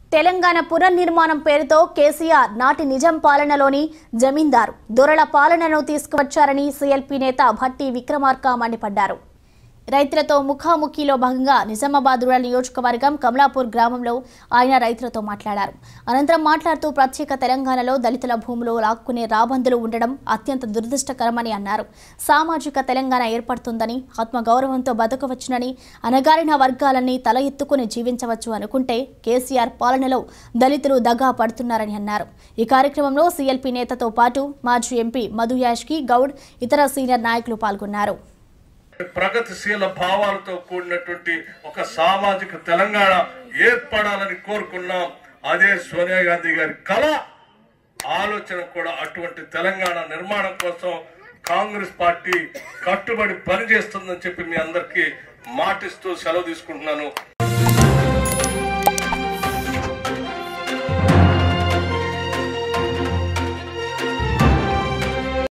తెలంగాణ పునర్నిర్మాణం పేరుతో కేసీఆర్ నాటి నిజాం పాలనలోని జమీందారు దొరల పాలనను తీసుకువచ్చారని సీఎల్పీ నేత భట్టి విక్రమార్క మండిపడ్డారు రైతులతో ముఖాముఖిలో భాగంగా నిజామాబాద్ రూరల్ నియోజకవర్గం కమలాపూర్ గ్రామంలో ఆయన రైతులతో మాట్లాడారు అనంతరం మాట్లాడుతూ ప్రత్యేక తెలంగాణలో దళితుల భూములు లాక్కునే రాబందులు ఉండడం అత్యంత దురదృష్టకరమని అన్నారు సామాజిక తెలంగాణ ఏర్పడుతుందని ఆత్మగౌరవంతో బతకవచ్చునని అనగారిన వర్గాలన్నీ తల ఎత్తుకుని జీవించవచ్చు అనుకుంటే కేసీఆర్ పాలనలో దళితులు దగా పడుతున్నారని అన్నారు ఈ కార్యక్రమంలో సీఎల్పీ నేతతో పాటు మాజీ ఎంపీ మధు యాష్కి గౌడ్ ఇతర సీనియర్ నాయకులు పాల్గొన్నారు ప్రగతిశీల భావాలతో కూడినటువంటి ఒక సామాజిక తెలంగాణ ఏర్పడాలని కోరుకున్నాం అదే సోనియా గాంధీ గారి కళ ఆలోచన కూడా అటువంటి తెలంగాణ నిర్మాణం కోసం కాంగ్రెస్ పార్టీ కట్టుబడి పనిచేస్తుందని చెప్పి మీ అందరికీ మాటిస్తూ సెలవు తీసుకుంటున్నాను